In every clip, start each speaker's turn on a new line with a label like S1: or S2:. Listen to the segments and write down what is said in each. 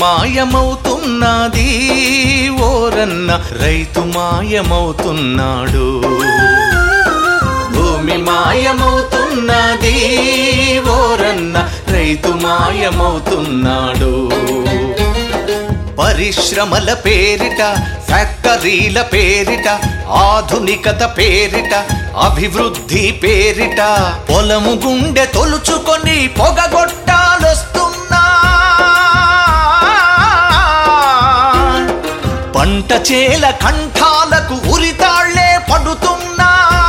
S1: మాయమవుతున్నది ఓరన్న రైతు మాయమవుతున్నాడు భూమి మాయమవుతున్నది ఓరన్న రైతు మాయమవుతున్నాడు పరిశ్రమల పేరిట ఫ్యాక్టరీల పేరిట ఆధునికత పేరిట అభివృద్ధి పేరిట పొలము గుండె తొలుచుకొని పొగగొట్టాలొస్తున్నా పంట చేల కంఠాలకు ఉరితాళ్లే పడుతున్నా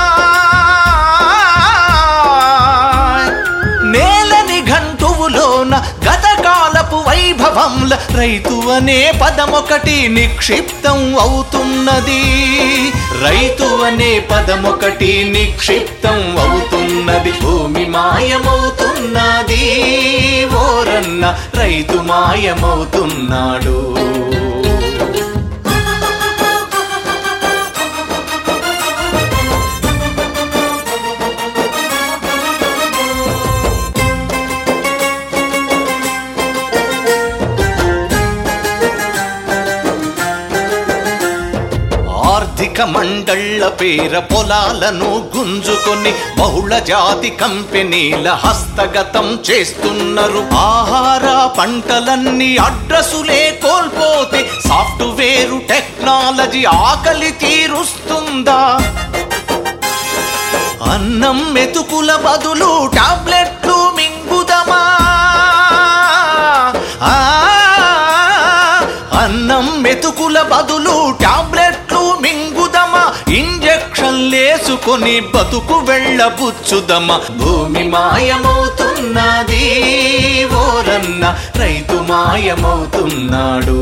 S1: నేలని గంటువులోన గతకాలపు వైభవంల రైతు అనే పదమొకటి నిక్షిప్తం అవుతున్నది రైతు అనే పదమొకటి నిక్షిప్తం అవుతున్నది భూమి మాయమవుతున్నది ఓరన్న రైతు మాయమవుతున్నాడు ఆర్థిక మండళ్ల పేర పొలాలను గుంజుకొని బహుళ జాతి కంపెనీల హస్తగతం చేస్తున్నారు ఆహార పంటలన్నీ అడ్రసులే కోల్పోతే సాఫ్ట్వేరు టెక్నాలజీ ఆకలి తీరుస్తుందా అన్నం మెతుకుల బదులు టాబ్లెట్లు మింగుదమా ఆ, అన్నం మెతుకుల బదులు టాబ్లెట్లు మింగుదమా ఇంజక్షన్లేసుకొని బతుకు వెళ్ళబుచ్చుదమా భూమి మాయమవుతున్నది ఓరన్న రైతు మాయమవుతున్నాడు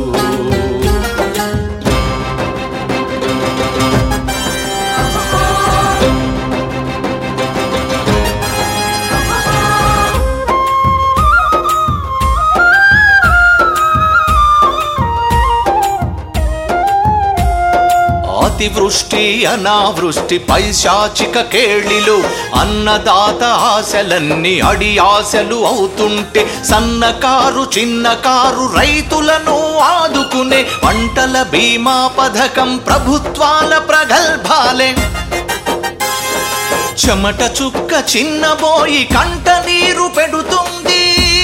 S1: అతివృష్టి అనావృష్టి పైశాచిక కేళిలు అన్నదాత ఆశలన్నీ అడి ఆశలు అవుతుంటే సన్నకారు చిన్నకారు రైతులను ఆదుకునే పంటల బీమా పథకం ప్రభుత్వాల ప్రగల్భాలే చెమట చుక్క చిన్నబోయి కంట నీరు పెడుతుంది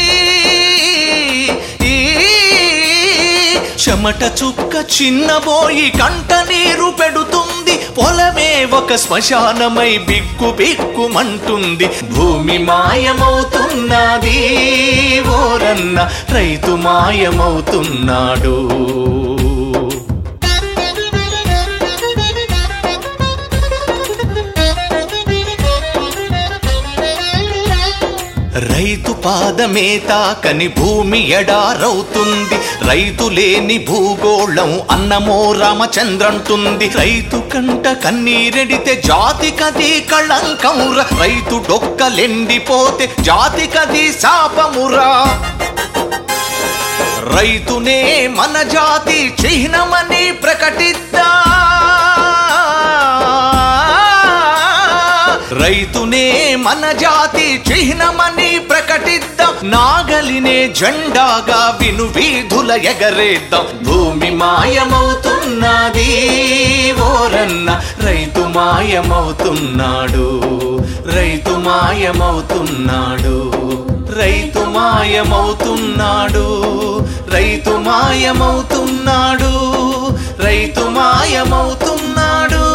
S1: చెమట చుక్క చిన్నబోయి కంట నీరు పెడుతుంది పొలమే ఒక శ్మశానమై బిక్కు బిక్కుమంటుంది భూమి మాయమవుతున్నది ఓరన్న రైతు మాయమవుతున్నాడు రైతు పాదమే తాకని భూమి ఎడారవుతుంది రైతు లేని భూగోళం అన్నమో రామచంద్రంటుంది రైతు కంట కన్నీరెడితే జాతికది కళంకమురా రైతు డొక్కలెండిపోతే జాతికది శాపమురా రైతునే మన జాతి చిహ్నమని ప్రకటిద్దా రైతునే మన జాతి చిహ్నమని ప్రకటిద్దాం నాగలినే జెండాగా విను వీధుల ఎగరేద్దాం భూమి మాయమవుతున్నది ఓరన్న రైతు మాయమవుతున్నాడు రైతు మాయమవుతున్నాడు రైతు మాయమవుతున్నాడు రైతు మాయమవుతున్నాడు రైతు మాయమవుతున్నాడు